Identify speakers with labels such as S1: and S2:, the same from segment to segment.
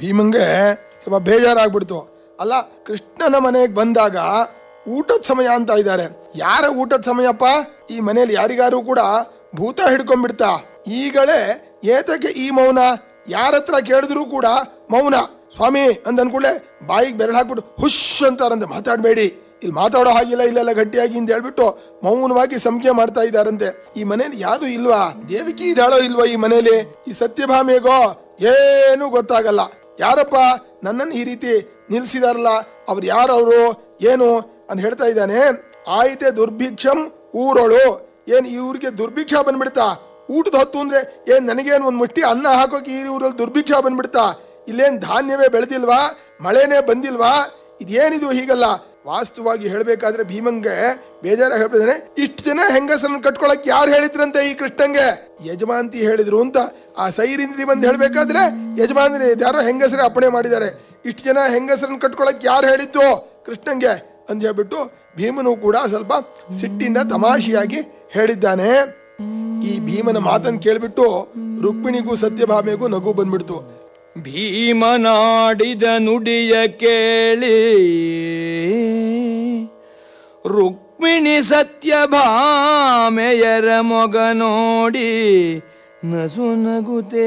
S1: ಭೀಮಂಗೆ ಸ್ವಲ್ಪ ಬೇಜಾರಾಗ್ಬಿಡ್ತು ಅಲ್ಲ ಕೃಷ್ಣನ ಮನೆಗೆ ಬಂದಾಗ ಊಟದ ಸಮಯ ಅಂತ ಇದ್ದಾರೆ ಯಾರ ಊಟದ ಸಮಯಪ್ಪ ಈ ಮನೆಯಲ್ಲಿ ಯಾರಿಗಾರು ಕೂಡ ಭೂತ ಹಿಡ್ಕೊಂಡ್ಬಿಡ್ತಾ ಈಗಳೇ ಏತಕ್ಕೆ ಈ ಮೌನ ಯಾರ ಹತ್ರ ಕೇಳಿದ್ರು ಕೂಡ ಮೌನ ಸ್ವಾಮಿ ಅಂತ ಅನ್ಕೂಡ್ಲೆ ಬಾಯಿಗೆ ಬೆರಳು ಹಾಕ್ಬಿಟ್ಟು ಹುಷ್ ಅಂತಾರಂತೆ ಮಾತಾಡಬೇಡಿ ಇಲ್ಲಿ ಮಾತಾಡೋ ಹಾಗಿಲ್ಲ ಇಲ್ಲೆಲ್ಲ ಗಟ್ಟಿಯಾಗಿ ಅಂತ ಹೇಳ್ಬಿಟ್ಟು ಮೌನವಾಗಿ ಸಂಖ್ಯೆ ಮಾಡ್ತಾ ಇದ್ದಾರಂತೆ ಈ ಮನೇಲಿ ಯಾರು ಇಲ್ವಾ ದೇವಕಿ ಇದ್ದಾಳೋ ಇಲ್ವಾ ಈ ಮನೇಲಿ ಈ ಸತ್ಯಭಾಮಿಗೋ ಏನು ಗೊತ್ತಾಗಲ್ಲ ಯಾರಪ್ಪ ನನ್ನನ್ನು ಈ ರೀತಿ ನಿಲ್ಸಿದಾರಲ್ಲ ಅವ್ರು ಯಾರವರು ಏನು ಅಂತ ಹೇಳ್ತಾ ಇದ್ದಾನೆ ಆಯ್ತೆ ದುರ್ಭಿಕ್ಷಂ ಊರೊಳು ಏನ್ ಈ ಊರಿಗೆ ದುರ್ಭಿಕ್ಷ ಬಂದ್ಬಿಡ್ತಾ ಊಟದ ಹೊತ್ತು ಅಂದ್ರೆ ಏನ್ ನನಗೇನ್ ಒಂದ್ ಮುಷ್ಟಿ ಅನ್ನ ಹಾಕೋಕೆ ಈ ಊರಲ್ಲಿ ದುರ್ಭಿಕ್ಷ ಬಂದ್ಬಿಡ್ತಾ ಇಲ್ಲೇನ್ ಧಾನ್ಯವೇ ಬೆಳೆದಿಲ್ವಾ ಮಳೆನೇ ಬಂದಿಲ್ವಾ ಇದೇನಿದು ಹೀಗಲ್ಲ ವಾಸ್ತವವಾಗಿ ಹೇಳ್ಬೇಕಾದ್ರೆ ಭೀಮಂಗೆ ಬೇಜಾರ ಹೇಳ್ಬಿದ್ದಾನೆ ಇಷ್ಟು ಜನ ಹೆಂಗಸರನ್ನ ಕಟ್ಕೊಳಕ್ ಯಾರು ಹೇಳಿದ್ರಂತೆ ಈ ಕೃಷ್ಣಂಗೆ ಯಜಮಾಂತಿ ಹೇಳಿದ್ರು ಅಂತ ಆ ಸೈರಿಂದ್ರಿ ಬಂದು ಹೇಳ್ಬೇಕಾದ್ರೆ ಯಜಮಾನ್ರಿ ಯಾರೋ ಹೆಂಗಸರೇ ಅಪ್ಪಣೆ ಮಾಡಿದ್ದಾರೆ ಇಷ್ಟು ಜನ ಹೆಂಗಸರನ್ನ ಕಟ್ಕೊಳಕ್ ಯಾರು ಹೇಳಿದ್ದು ಕೃಷ್ಣಂಗೆ ಅಂತ ಹೇಳ್ಬಿಟ್ಟು ಭೀಮನು ಕೂಡ ಸ್ವಲ್ಪ ಸಿಟ್ಟಿಂದ ತಮಾಷೆಯಾಗಿ ಹೇಳಿದ್ದಾನೆ ಈ ಭೀಮನ ಮಾತನ್ನು ಕೇಳ್ಬಿಟ್ಟು ರುಕ್ಮಿಣಿಗೂ ಸತ್ಯಭಾಮೆಗೂ ನಗು ಬಂದ್ಬಿಡ್ತು
S2: ಭೀಮನಾಡಿದ ನುಡಿಯ ಕೇಳಿ ರುಕ್ಮಿಣಿ ಸತ್ಯಭಾಮೆಯರ ಮೊಗ ನೋಡಿ ನಸು ನಗುತೆ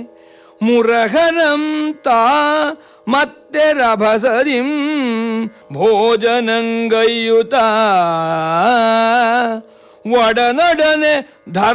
S2: ಮುರಹರಂತ ಮತ್ತೆ ರಭಸದಿಂ ಭೋಜನಂಗಯ್ಯುತ ಒಡನೊಡನೆ ಧರ್ಮ